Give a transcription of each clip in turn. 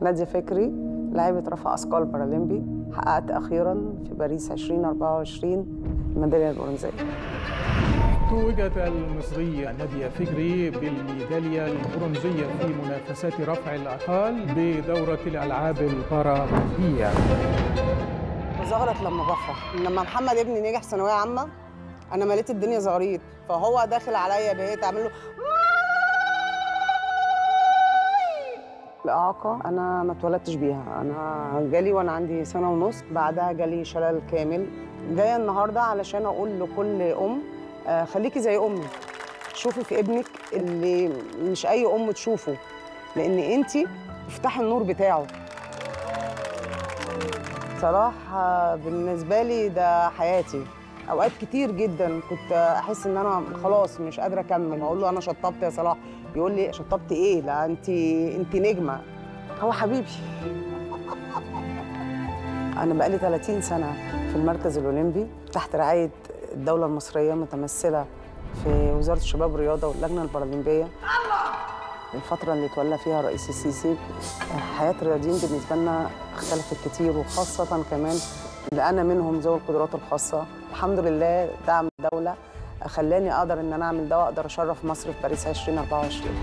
نادية فكري لاعبة رفع أثقال بارالمبي حققت أخيرا في باريس 2024 الميدالية البرونزية توجت المصرية نادية فكري بالميدالية البرونزية في منافسات رفع الأثقال بدورة الألعاب البارالمبية وزغرت لما بفرح لما محمد ابني نجح ثانوية عامة أنا مليت الدنيا زغريط فهو داخل عليا بقيت أعمل له الإعاقة أنا ما اتولدتش بيها أنا جالي وأنا عندي سنة ونص بعدها جالي شلل كامل جاية النهاردة علشان أقول لكل أم آه، خليكي زي أمي شوفي في ابنك اللي مش أي أم تشوفه لأن أنت افتحي النور بتاعه صراحة بالنسبة لي ده حياتي أوقات كتير جدا كنت أحس إن أنا خلاص مش قادرة أكمل أقول له أنا شطبت يا صلاح يقول لي شطبت إيه؟ لا أنت أنت نجمة هو حبيبي أنا بقالي 30 سنة في المركز الأولمبي تحت رعاية الدولة المصرية متمثلة في وزارة الشباب والرياضة واللجنة البارالمبية الفترة اللي تولى فيها الرئيس السيسي حياة الرياضيين بالنسبة لنا اختلفت كتير وخاصة كمان اللي أنا منهم ذوي القدرات الخاصة الحمد لله دعم الدولة خلاني أقدر إن أنا أعمل ده وأقدر أشرف مصر في باريس 2024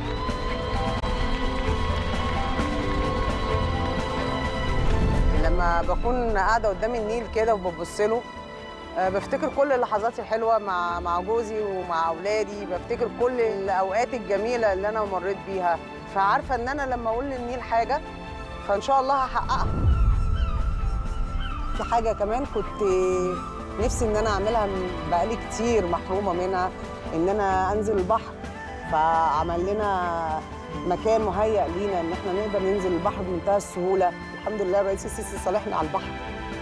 لما بكون قاعدة قدام النيل كده وببص له آه، بفتكر كل اللحظات الحلوة مع مع جوزي ومع أولادي بفتكر كل الأوقات الجميلة اللي أنا مريت بيها فعارفة إن أنا لما أقول للنيل حاجة فإن شاء الله هحققها في حاجة كمان كنت نفسي إن أنا أعملها من- بقالي كتير محرومة منها إن أنا أنزل البحر فعمل لنا مكان مهيأ لينا إن إحنا نقدر ننزل البحر بمنتهى السهولة الحمد لله الرئيس السيسي صالحنا على البحر